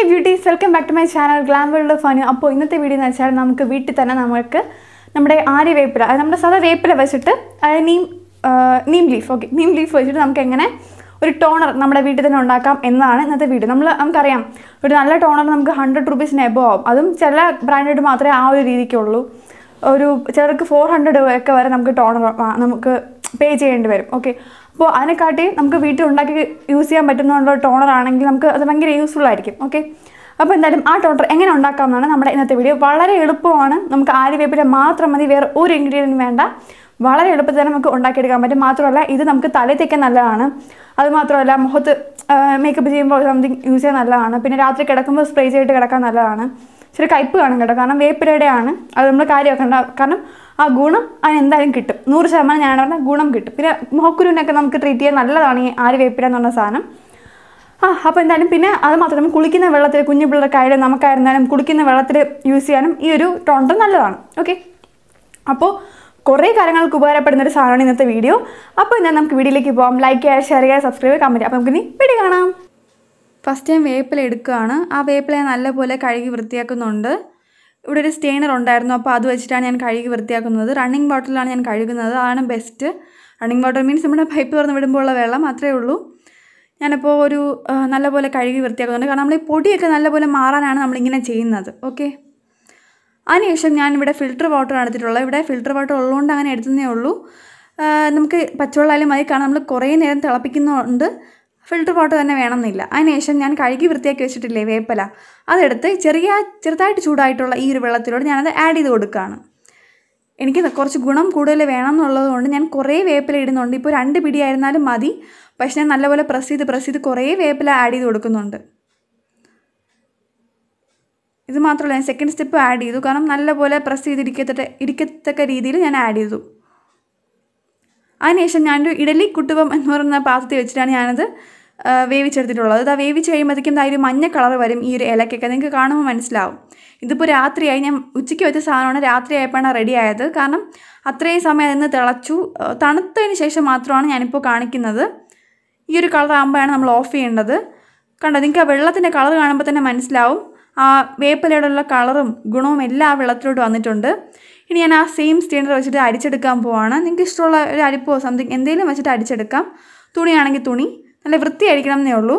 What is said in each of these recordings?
hey beauties welcome back to my channel glam world ഫന് അപ്പോൾ ഇന്നത്തെ വീഡിയോ എന്ന് വെച്ചാൽ നമുക്ക് വീട്ടിൽ തന്നെ നമുക്ക് നമ്മുടെ ആര്യ വേപ്പില അതായത് നമ്മുടെ സാധാ വേപ്പില വെച്ചിട്ട് അതായത് നീം ആ, neem leaf okay neem leaf വെച്ചിട്ട് നമുക്ക് എങ്ങനെ ഒരു ടോണർ നമ്മുടെ വീട്ടിൽ തന്നെ ഉണ്ടാക്കാം എന്നതാണ് ഇന്നത്തെ വീഡിയോ നമ്മൾ നമുക്കറിയാം ഒരു നല്ല ടോണർ നമുക്ക് ഹൺഡ്രഡ് റുപ്പീസിന് എബോ ആവും അതും ചില ബ്രാൻഡഡ് മാത്രമേ ആ ഒരു രീതിക്കുള്ളൂ ഒരു ചിലർക്ക് ഫോർ ഹൺഡ്രഡ് ഒക്കെ വരെ നമുക്ക് ടോണർ നമുക്ക് പേ ചെയ്യേണ്ടി വരും ഓക്കെ അപ്പോൾ അതിനെക്കാട്ടി നമുക്ക് വീട്ടിൽ ഉണ്ടാക്കി യൂസ് ചെയ്യാൻ പറ്റുന്ന ടോണർ ആണെങ്കിൽ നമുക്ക് അത് ഭയങ്കര യൂസ്ഫുൾ ആയിരിക്കും ഓക്കെ അപ്പോൾ എന്തായാലും ആ ടോണർ എങ്ങനെ ഉണ്ടാക്കാം എന്നാണ് നമ്മുടെ ഇന്നത്തെ വീഡിയോ വളരെ എളുപ്പമാണ് നമുക്ക് ആര്യവേപ്പില മാത്രം മതി വേറെ ഒരു ഇൻഗ്രീഡിയൻറ്റും വേണ്ട വളരെ എളുപ്പത്തിൽ തന്നെ നമുക്ക് ഉണ്ടാക്കിയെടുക്കാൻ പറ്റും മാത്രമല്ല ഇത് നമുക്ക് തലയിൽ തേക്കാൻ നല്ലതാണ് അത് മാത്രമല്ല മുഖത്ത് മേക്കപ്പ് ചെയ്യുമ്പോൾ സംതിങ് യൂസ് ചെയ്യാൻ നല്ലതാണ് പിന്നെ രാത്രി കിടക്കുമ്പോൾ സ്പ്രേ ചെയ്തിട്ട് കിടക്കാൻ നല്ലതാണ് ഇച്ചിരി കയ്പ്പ് കാണും കേട്ടോ കാരണം വേപ്പിലയുടെ ആണ് അത് നമ്മൾ കാര്യമാക്കണ്ട കാരണം ആ ഗുണം അതിന് എന്തായാലും കിട്ടും നൂറ് ശതമാനം ഞാൻ പറഞ്ഞ ഗുണം കിട്ടും പിന്നെ മുഖക്കുരുവിനൊക്കെ നമുക്ക് ട്രീറ്റ് ചെയ്യാൻ നല്ലതാണ് ഈ ആര് വേപ്പില എന്ന് പറഞ്ഞ സാധനം ആ അപ്പോൾ എന്തായാലും പിന്നെ അത് മാത്രം കുളിക്കുന്ന വെള്ളത്തിൽ കുഞ്ഞു പിള്ളേർക്കായാലും നമുക്കായിരുന്നാലും കുളിക്കുന്ന വെള്ളത്തിൽ യൂസ് ചെയ്യാനും ഈ ഒരു ടോണ്ടർ നല്ലതാണ് ഓക്കെ അപ്പോൾ കുറേ കാര്യങ്ങൾക്ക് ഉപകാരപ്പെടുന്ന ഒരു സാധനമാണ് ഇന്നത്തെ വീഡിയോ അപ്പോൾ എന്നാൽ നമുക്ക് വീഡിയോയിലേക്ക് പോകാം ലൈക്ക് ചെയ്യുക ഷെയർ ചെയ്യുക സബ്സ്ക്രൈബ് ചെയ്യുക കമൻറ്റ് അപ്പോൾ നമുക്ക് ഇനി വീഡിയോ കാണാം ഫസ്റ്റ് ഞാൻ വേപ്പില എടുക്കുകയാണ് ആ വേപ്പില ഞാൻ നല്ലപോലെ കഴുകി വൃത്തിയാക്കുന്നുണ്ട് ഇവിടെ ഒരു സ്റ്റെയിനർ ഉണ്ടായിരുന്നു അപ്പോൾ അത് വെച്ചിട്ടാണ് ഞാൻ കഴുകി വൃത്തിയാക്കുന്നത് റണ്ണിങ് ബോട്ടിലാണ് ഞാൻ കഴുകുന്നത് അതാണ് ബെസ്റ്റ് റണ്ണിങ് ബോട്ടിൽ മീൻസ് നമ്മുടെ പൈപ്പ് തുറന്ന് വിടുമ്പോൾ ഉള്ള വെള്ളം അത്രേ ഉള്ളൂ ഞാനിപ്പോൾ ഒരു ആ, നല്ലപോലെ കഴുകി വൃത്തിയാക്കുന്നുണ്ട് കാരണം നമ്മൾ ഈ പൊടിയൊക്കെ നല്ലപോലെ മാറാനാണ് നമ്മളിങ്ങനെ ചെയ്യുന്നത് ഓക്കെ അതിനുശേഷം ഞാൻ ഇവിടെ ഫിൽറ്റർ വാട്ടർ എടുത്തിട്ടുള്ളത് ഇവിടെ ഫിൽറ്റർ വാട്ടർ ഉള്ളതുകൊണ്ട് അങ്ങനെ എടുത്തതേ ഉള്ളൂ ആ, നമുക്ക് പച്ചവെള്ളമായാലും മതി കാരണം നമ്മൾ കുറേ നേരം തിളപ്പിക്കുന്നതുകൊണ്ട് ഫിൽറ്റർ വാട്ടർ തന്നെ വേണമെന്നില്ല അതിനുശേഷം ഞാൻ കഴുകി വൃത്തിയാക്കി വെച്ചിട്ടില്ലേ വേപ്പല അതെടുത്ത് ചെറിയ ചെറുതായിട്ട് ചൂടായിട്ടുള്ള ഈ ഒരു വെള്ളത്തിലൂടെ ഞാനത് ആഡ് ചെയ്ത് കൊടുക്കുകയാണ് എനിക്ക് കുറച്ച് ഗുണം കൂടുതൽ വേണം എന്നുള്ളത് കൊണ്ട് ഞാൻ കുറേ വേപ്പില ഇടുന്നുണ്ട് ഇപ്പോൾ രണ്ട് പിടിയായിരുന്നാലും മതി പക്ഷെ ഞാൻ നല്ലപോലെ പ്രസ് ചെയ്ത് പ്രസ് ചെയ്ത് കുറേ വേപ്പില ആഡ് ചെയ്ത് കൊടുക്കുന്നുണ്ട് ഇത് മാത്രമല്ല ഞാൻ സെക്കൻഡ് സ്റ്റെപ്പ് ആഡ് ചെയ്തു കാരണം നല്ലപോലെ പ്രസ് ചെയ്തിരിക്കത്തക്ക ഇരിക്കത്തക്ക രീതിയിൽ ഞാൻ ആഡ് ചെയ്തു അതിനുശേഷം ഞാനൊരു ഇഡലി കുട്ടുവം എന്ന് പറയുന്ന പാത്രത്തിൽ വെച്ചിട്ടാണ് ഞാനത് ആ, വേവിച്ചെടുത്തിട്ടുള്ളത് അത് ആ വേവിച്ച് കഴിയുമ്പോഴത്തേക്കും ദാ ഒരു മഞ്ഞ കളർ വരും ഈ ഒരു ഇലക്കൊക്കെ നിങ്ങൾക്ക് കാണുമ്പോൾ മനസ്സിലാവും ഇതിപ്പോൾ രാത്രിയായി ഞാൻ ഉച്ചയ്ക്ക് വെച്ച സാധനമാണ് രാത്രി ആയപ്പോഴാണ് റെഡി ആയത് കാരണം അത്രയും സമയം അതിന് തിളച്ചു ആ, തണുത്തതിന് ശേഷം മാത്രമാണ് ഞാനിപ്പോൾ കാണിക്കുന്നത് ഈ ഒരു കളർ ആകുമ്പോഴാണ് നമ്മൾ ഓഫ് ചെയ്യേണ്ടത് കണ്ടോ നിങ്ങൾക്ക് ആ വെള്ളത്തിൻ്റെ കളർ കാണുമ്പോൾ തന്നെ മനസ്സിലാവും ആ വേപ്പിലയോടുള്ള കളറും ഗുണവും എല്ലാം ആ വെള്ളത്തിലോട്ട് വന്നിട്ടുണ്ട് ഇനി ഞാൻ ആ സെയിം സ്റ്റീനർ വെച്ചിട്ട് അരിച്ചെടുക്കാൻ പോവാണ് നിങ്ങൾക്ക് ഇഷ്ടമുള്ള ഒരു അരിപ്പോ സംതിങ് എന്തെങ്കിലും വെച്ചിട്ട് അടിച്ചെടുക്കാം തുണിയാണെങ്കിൽ തുണി നല്ല വൃത്തിയായിരിക്കണം എന്നേ ഉള്ളൂ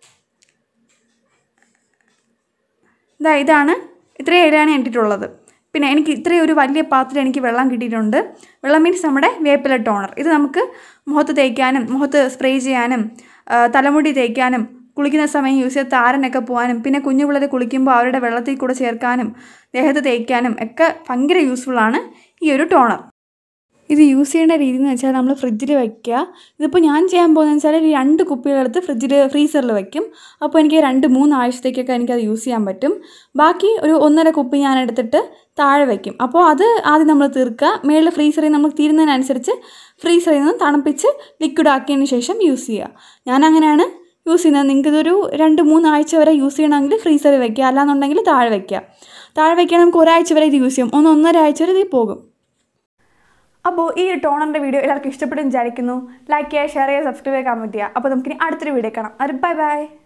ഇതാ ഇതാണ് ഇത്രയും ഇലയാണ് ഞാൻ ഇട്ടിട്ടുള്ളത് പിന്നെ എനിക്ക് ഇത്രയും ഒരു വലിയ പാത്രം എനിക്ക് വെള്ളം കിട്ടിയിട്ടുണ്ട് വെള്ളം മീൻസ് നമ്മുടെ വേപ്പില ടോണർ ഇത് നമുക്ക് മുഖത്ത് തേക്കാനും മുഖത്ത് സ്പ്രേ ചെയ്യാനും ആ, തലമുടി തേക്കാനും കുളിക്കുന്ന സമയം യൂസ് ചെയ്ത് താരനൊക്കെ പോകാനും പിന്നെ കുഞ്ഞു പിള്ളേർ കുളിക്കുമ്പോൾ അവരുടെ വെള്ളത്തിൽ കൂടെ ചേർക്കാനും ദേഹത്ത് തേക്കാനും ഒക്കെ ഭയങ്കര യൂസ്ഫുള്ളാണ് ഈ ഒരു ടോണർ ഇത് യൂസ് ചെയ്യേണ്ട രീതി എന്ന് വെച്ചാൽ നമ്മൾ ഫ്രിഡ്ജിൽ വയ്ക്കുക ഇതിപ്പോൾ ഞാൻ ചെയ്യാൻ പോകുന്നത് വെച്ചാൽ ഒരു രണ്ട് കുപ്പികളെടുത്ത് ഫ്രിഡ്ജിൽ ഫ്രീസറിൽ വയ്ക്കും അപ്പോൾ എനിക്ക് രണ്ട് മൂന്ന് ആഴ്ചത്തേക്കൊക്കെ എനിക്കത് യൂസ് ചെയ്യാൻ പറ്റും ബാക്കി ഒരു ഒന്നര കുപ്പി ഞാൻ എടുത്തിട്ട് താഴെ വയ്ക്കും അപ്പോൾ അത് ആദ്യം നമ്മൾ തീർക്കുക മേളിൽ ഫ്രീസറിൽ നമ്മൾ തീരുന്നതിനനുസരിച്ച് ഫ്രീസറിൽ നിന്ന് തണുപ്പിച്ച് ലിക്വിഡ് ആക്കിയതിന് ശേഷം യൂസ് ചെയ്യുക ഞാൻ അങ്ങനെയാണ് യൂസ് ചെയ്യുന്നത് നിങ്ങൾക്ക് ഇതൊരു രണ്ട് മൂന്ന് ആഴ്ച വരെ യൂസ് ചെയ്യണമെങ്കിൽ ഫ്രീസറിൽ വയ്ക്കുക അല്ലാന്നുണ്ടെങ്കിൽ താഴെ വയ്ക്കുക താഴെ വയ്ക്കാൻ നമുക്ക് ഒരാഴ്ച വരെ ഇത് യൂസ് ചെയ്യും ഒന്ന് ഒന്നര ആഴ്ച വരെ ഇത് പോകും അപ്പോൾ ഈ ഒരു ടോണറിൻ്റെ വീഡിയോ എല്ലാവർക്കും ഇഷ്ടപ്പെടും വിചാരിക്കുന്നു ലൈക്ക് ചെയ്യുക ഷെയർ ചെയ്യുക സബ്സ്ക്രൈബ് ചെയ്യുക കമൻറ്റ് ചെയ്യുക അപ്പോൾ നമുക്കിനി അടുത്തൊരു വീഡിയോ കാണാം അത് ബൈ ബൈ